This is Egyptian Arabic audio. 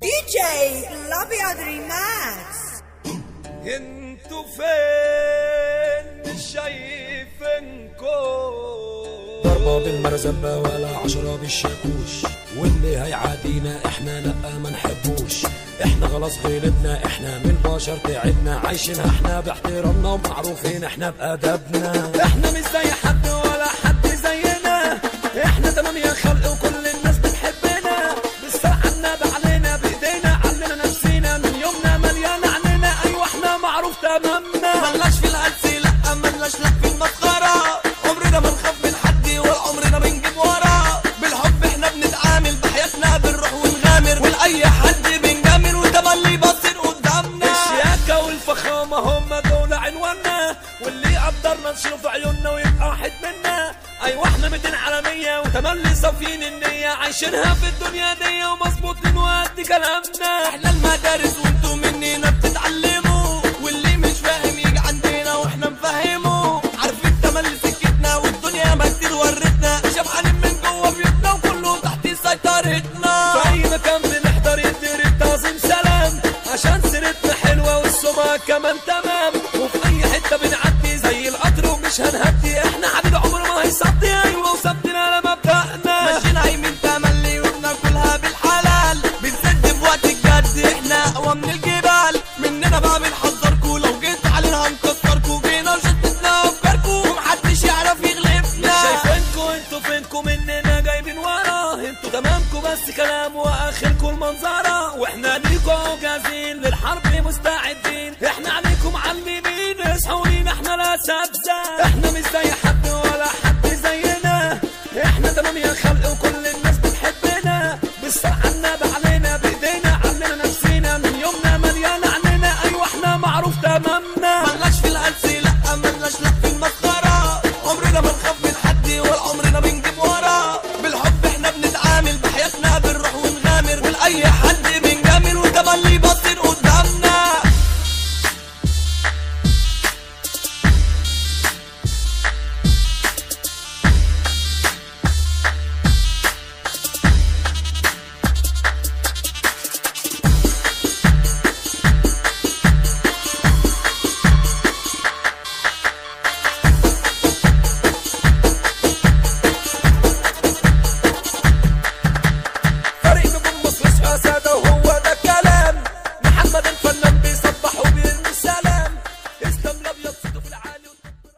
دي جي الابيض ريماكس انتوا فين مش شايفينكم ضربة بالمرزبة ولا عشرة بالشاكوش واللي هيعادينا احنا لا ما نحبوش احنا خلاص غلبنا احنا من البشر تعبنا عايشين احنا باحترامنا ومعروفين احنا بأدبنا احنا مش زي حد ولا حد زينا احنا تمام يا خلق وكل الناس بتحبنا بالسرعة عنا بعلينا بايدينا علينا نفسينا من يومنا مليانة عنينا ايوه احنا معروف تمامنا ملناش في الهلس لا ملناش لا في المسخرة عمرنا ما نخاف من حد وعمرنا بنجيب ورا بالحب احنا بنتعامل بحياتنا بنروح ونغامر ولأي حد بنجامل وتملي باصين قدامنا الشياكة والفخامة هم دول عنواننا واللي قدرنا نشيله في عيوننا ويبقى واحد منا ايوه احنا 200 عالمية وتملي صافيين النية عايشينها في الدنيا دي ومظبوطين وقد كلامنا احنا المدارس وانتوا مننا بتتعلموا واللي مش فاهم يجي عندنا واحنا نفهمه عارفين تملي سكتنا والدنيا ما كتير ورتنا شبعانين من جوه بيوتنا وكله تحت سيطرتنا في اي مكان بنحضر يدير التعظيم سلام عشان سيرتنا حلوة والسمعة كمان تمام وفي اي حتة بنعدي زي القطر ومش هنهدي احنا حبيب عمر ما هيصدي ايوه وثبتنا لمبدأنا ماشيين عايمين تملي وبناكلها بالحلال بنسد في وقت الجد احنا اقوى من الجبال مننا بقى بنحذركوا لو جيت علينا هنكسركوا جينا وشتتنا افكاركوا ومحدش يعرف يغلبنا شايفينكوا انتوا فينكوا مننا جايبين ورا انتوا تمامكوا بس كلام واخركوا المنظرة واحنا ليكوا جاهزين للحرب مستعدين احنا عليكم معلمين اصحوا لينا احنا لا سبزة احنا مش زي حد ولا حد زينا احنا تمام يا خلق وكل الناس